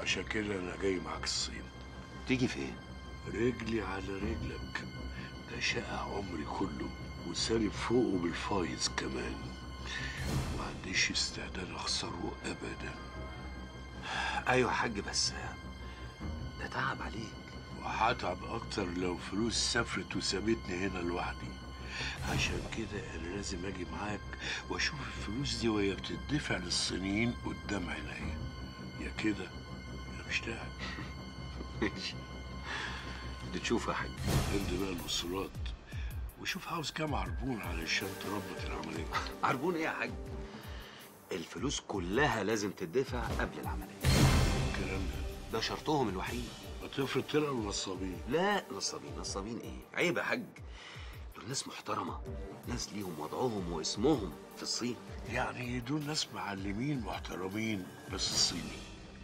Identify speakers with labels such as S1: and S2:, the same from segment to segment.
S1: عشان كده انا جاي معاك الصين
S2: تيجي فين
S1: رجلي على رجلك ده شقى عمري كله وسالب فوقه بالفايز كمان ما عنديش استعداد اخسره ابدا
S2: ايوه يا حاج بس ده تعب عليك
S1: وهتعب اكتر لو فلوس سافرت وسابتني هنا لوحدي عشان كده انا لازم اجي معاك واشوف الفلوس دي وهي بتدفع للصينيين قدام عينيا يا كده يا مش لاعب
S2: ماشي اللي تشوفه يا حاج
S1: عندي بقى الوصولات وشوف عاوز كام عربون علشان تربط العمليه
S2: عربون ايه يا حاج الفلوس كلها لازم تدفع قبل العمليه
S1: الكلام ده
S2: ده شرطهم الوحيد
S1: ما تفرض طلعوا نصابين
S2: لا نصابين نصابين ايه عيب يا حاج دول ناس محترمه ناس ليهم وضعهم واسمهم في الصين
S1: يعني دول ناس معلمين محترمين بس الصيني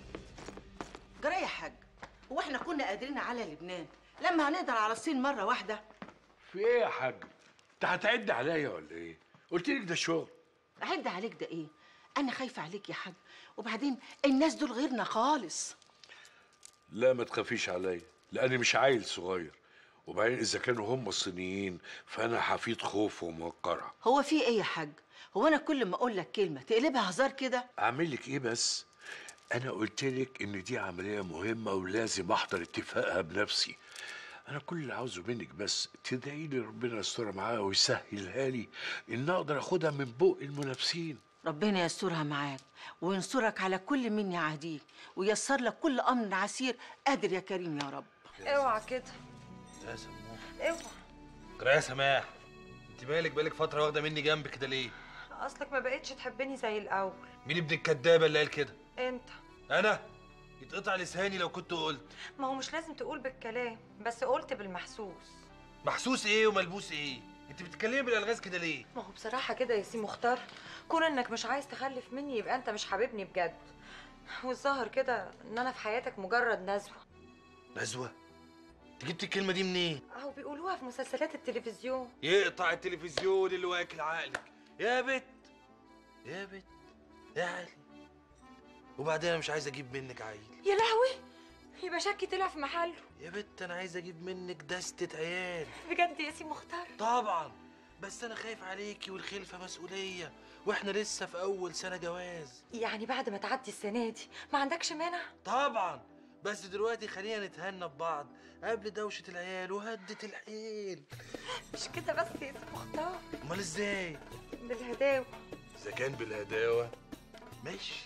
S3: جرى يا حاج هو احنا كنا قادرين على لبنان لما هنقدر على الصين مره واحده
S1: في ايه يا حاج انت هتعد عليا ولا ايه قلت لك ده شغل
S3: اعد عليك ده ايه انا خايفه عليك يا حاج وبعدين الناس دول غيرنا خالص
S1: لا ما تخافيش عليا لاني مش عيل صغير وبعدين اذا كانوا هم الصينيين فانا حفيد خوف وموقرة
S3: هو في ايه يا حاج هو انا كل ما اقول لك كلمه تقلبها هزار كده
S1: اعمل لك ايه بس انا قلت لك ان دي عمليه مهمه ولازم احضر اتفاقها بنفسي انا كل اللي عاوزه منك بس تدعي لي ربنا يسترها معاها ويسهلها لي ان اقدر اخدها من بق المنافسين
S3: ربنا يسترها معاك وينصرك على كل من يعاديك ويسر لك كل امر عسير قادر يا كريم يا رب
S4: اوعى كده
S5: يا سموح
S4: اوعى
S5: جرى يا سماح انت مالك بقالك فتره واخده مني جنب كده ليه
S4: اصلك ما بقتش تحبني زي الاول
S5: مين ابن الكدابه اللي قال كده
S4: انت
S5: انا يتقطع لساني لو كنت قلت
S4: ما هو مش لازم تقول بالكلام بس قلت بالمحسوس
S5: محسوس ايه وملبوس ايه انت بتتكلمي بالالغاز كده ليه
S4: ما هو بصراحه كده يا سي مختار كون انك مش عايز تخلف مني يبقى انت مش حاببني بجد والظاهر كده ان انا في حياتك مجرد نزوه
S5: نزوه انت جبت الكلمه دي منين
S4: اهو بيقولوها في مسلسلات التلفزيون
S5: يقطع التلفزيون اللي واكل عقلك يا بت يا بت يا علي وبعدين انا مش عايز اجيب منك عيل
S4: يا لهوي يبقى شكي طلع في محله
S5: يا بت انا عايز اجيب منك دستة عيال
S4: بجد يا سي مختار
S5: طبعا بس انا خايف عليكي والخلفه مسؤوليه واحنا لسه في اول سنه جواز
S4: يعني بعد ما تعدي السنه دي ما عندكش مانع
S5: طبعا بس دلوقتي خلينا نتهنى ببعض قبل دوشه العيال وهدة الحيل
S4: مش كده بس يا سي مختار
S5: امال ازاي
S4: بالهداوه
S5: اذا كان بالهداوه ماشي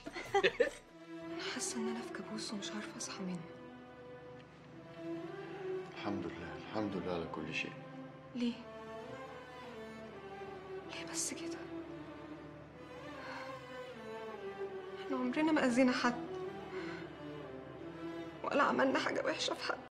S4: حاسه ان انا في كابوس ومش عارفه اصحى منه
S6: الحمد لله الحمد لله على كل شيء
S4: ليه ليه بس كده احنا عمرنا ما اذينا حد ولا عملنا حاجه وحشه في حد